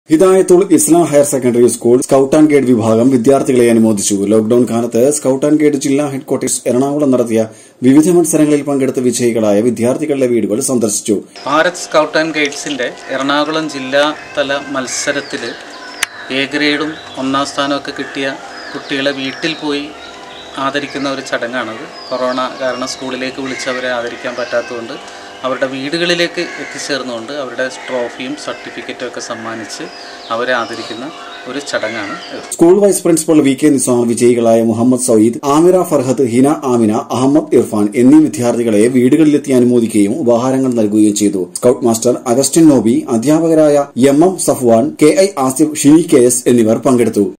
ഹിദായത്തുൾ Islam higher secondary school scout and guide വിഭാഗം വിദ്യാർത്ഥികളെ അനുമോദിച്ചു ലോക്ഡൌൺ കാലത്ത് സ്കൌട്ട് ആൻഡ് ഗൈഡ് ജില്ലാ ഹെഡ്ക്വാർട്ടേഴ്സ് എറണാകുളം നടത്തിയ വിവിധ മത്സരങ്ങളിൽ പങ്കെടുത്ത വിജയികളായ വിദ്യാർത്ഥികളുടെ വീടുകൾ സന്ദർശിച്ചു ഭാരത് സ്കൗട്ട് ആൻഡ് ഗൈഡ്സിൻ്റെ എറണാകുളം ജില്ലാ തല മത്സരത്തിൽ എ ഗ്രേഡും ഒന്നാം സ്ഥാനമൊക്കെ കിട്ടിയ കുട്ടികളെ വീട്ടിൽ പോയി ആദരിക്കുന്ന ഒരു ചടങ്ങാണത് കൊറോണ കാരണം സ്കൂളിലേക്ക് വിളിച്ചവരെ ആദരിക്കാൻ പറ്റാത്തതുകൊണ്ട് അവരുടെ വീടുകളിലേക്ക് എത്തിച്ചേർന്നുകൊണ്ട് അവരുടെ ട്രോഫിയും സർട്ടിഫിക്കറ്റും ഒക്കെ സമ്മാനിച്ച് അവരെ ആദരിക്കുന്ന ഒരു ചടങ്ങാണ് ഇത് school vice principal V K Nisar വിജയികളായ മുഹമ്മദ് സൌദ് ആമിറ ഫർഹത്ത് ഹിന ആമിന അഹമ്മദ് ഇർഫാൻ എന്നീ വിദ്യാർത്ഥികളെ വീടുകളിലെത്തി അനുമോദിക്കുകയും ഉപഹാരങ്ങൾ നൽകുകയും ചെയ്തു സ്കൌട്ട് മാസ്റ്റർ അഗസ്റ്റിൻ നോബി അധ്യാപകരായ M M Safwan K I Asif Shini K S എന്നിവർ പങ്കെടുത്തു